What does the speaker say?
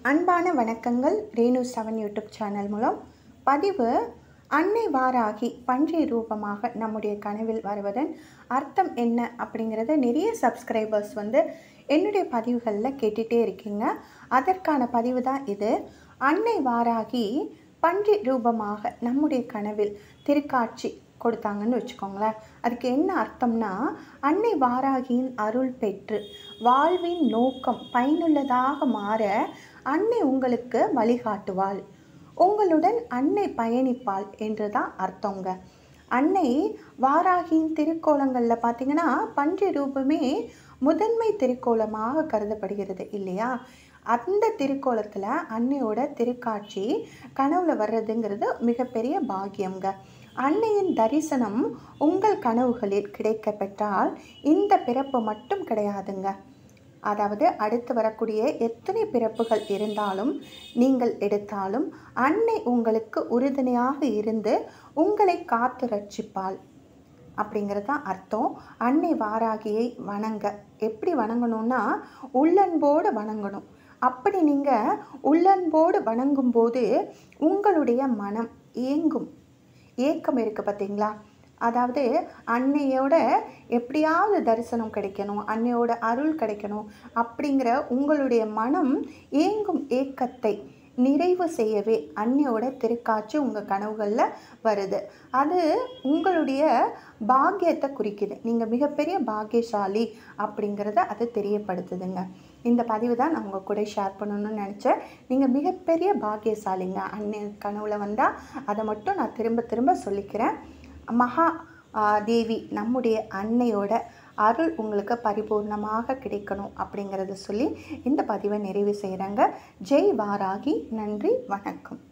அன்பான வணக்கங்கள் Renu seven YouTube channel மூலம் பதிவு அன்னை வாராகி பன்றி ரூபமாக நம்முடைய கனவில் வருவதன் அர்த்தம் என்ன அப்படிங்கிறத நிறைய சப்ஸ்கிரைபர்ஸ் வந்து என்னுடைய பதிவுகளில் கேட்டுகிட்டே இருக்கீங்க அதற்கான பதிவு தான் இது அன்னை வாராகி பன்றி ரூபமாக நம்முடைய கனவில் திருக்காட்சி கொடுத்தாங்கன்னு வச்சுக்கோங்களேன் அதுக்கு என்ன அர்த்தம்னா அன்னை வாராகியின் அருள் பெற்று வாழ்வின் நோக்கம் பயனுள்ளதாக மாற அன்னை உங்களுக்கு வழிகாட்டுவாள் உங்களுடன் அன்னை பயணிப்பாள் என்று தான் அர்த்தங்க அன்னை வாராகியின் திருக்கோலங்களில் பார்த்தீங்கன்னா பன்றி ரூபமே முதன்மை திருக்கோலமாக கருதப்படுகிறது இல்லையா அந்த திருக்கோலத்தில் அன்னையோட திருக்காட்சி கனவுல வர்றதுங்கிறது மிகப்பெரிய பாக்கியங்க அன்னையின் தரிசனம் உங்கள் கனவுகளில் கிடைக்க பெற்றால் இந்த பிறப்பு மட்டும் கிடையாதுங்க அதாவது அடுத்து வரக்கூடிய எத்தனை பிறப்புகள் இருந்தாலும் நீங்கள் எடுத்தாலும் அன்னை உங்களுக்கு உறுதுணையாக இருந்து உங்களை காத்து ரட்சிப்பாள் அப்படிங்கிறது தான் அர்த்தம் அன்னை வாராகியை வணங்க எப்படி வணங்கணும்னா உள்ளன்போடு வணங்கணும் அப்படி நீங்கள் உள்ளன்போடு வணங்கும்போது உங்களுடைய மனம் ஏங்கும் ஏக்கம் இருக்குது பார்த்தீங்களா அதாவது அன்னையோட எப்படியாவது தரிசனம் கிடைக்கணும் அன்னையோட அருள் கிடைக்கணும் அப்படிங்கிற உங்களுடைய மனம் ஏங்கும் ஏக்கத்தை நிறைவு செய்யவே அன்னையோட திருக்காட்சி உங்கள் கனவுகளில் வருது அது உங்களுடைய பாக்கியத்தை குறிக்குது நீங்கள் மிகப்பெரிய பாக்கியசாலி அப்படிங்கிறத அது தெரியப்படுத்துதுங்க இந்த பதிவு தான் நான் உங்கள் கூட ஷேர் பண்ணணும்னு நினச்சேன் நீங்கள் மிகப்பெரிய பாக்கியசாலிங்க அன்னை கனவுல வந்தால் அதை மட்டும் நான் திரும்ப திரும்ப சொல்லிக்கிறேன் மகா தேவி நம்முடைய அன்னையோட அருள் உங்களுக்கு பரிபூர்ணமாக கிடைக்கணும் அப்படிங்கிறத சொல்லி இந்த பதிவை நிறைவு செய்கிறாங்க ஜெய் வாராகி நன்றி வணக்கம்